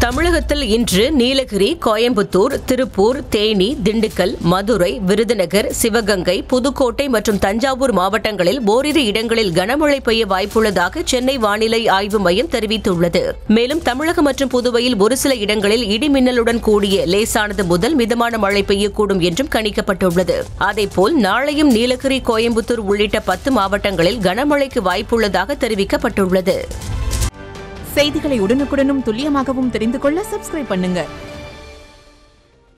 தமிழகத்தில் இன்று நீலகிரி கோயம்புத்தூர் திருப்பூர் தேனி திண்டுக்கல் மதுரை விருதுநகர் சிவகங்கை புதுக்கோட்டை மற்றும் தஞ்சாவூர் மாவட்டங்களில் ஓரிரு இடங்களில் கனமழை பெய்ய வாய்ப்புள்ளதாக சென்னை வானிலை ஆய்வு மையம் தெரிவித்துள்ளது மேலும் தமிழகம் மற்றும் புதுவையில் ஒரு சில இடங்களில் இடிமின்னலுடன் கூடிய லேசானது முதல் மிதமான மழை பெய்யக்கூடும் என்றும் கணிக்கப்பட்டுள்ளது அதேபோல் நாளையும் நீலகிரி கோயம்புத்தூர் உள்ளிட்ட பத்து மாவட்டங்களில் கனமழைக்கு வாய்ப்புள்ளதாக தெரிவிக்கப்பட்டுள்ளது செய்திகளை உடனுக்குடனும் துல்லியமாகவும் தெரிந்து கொள்ள சப்ஸ்கிரைப் பண்ணுங்க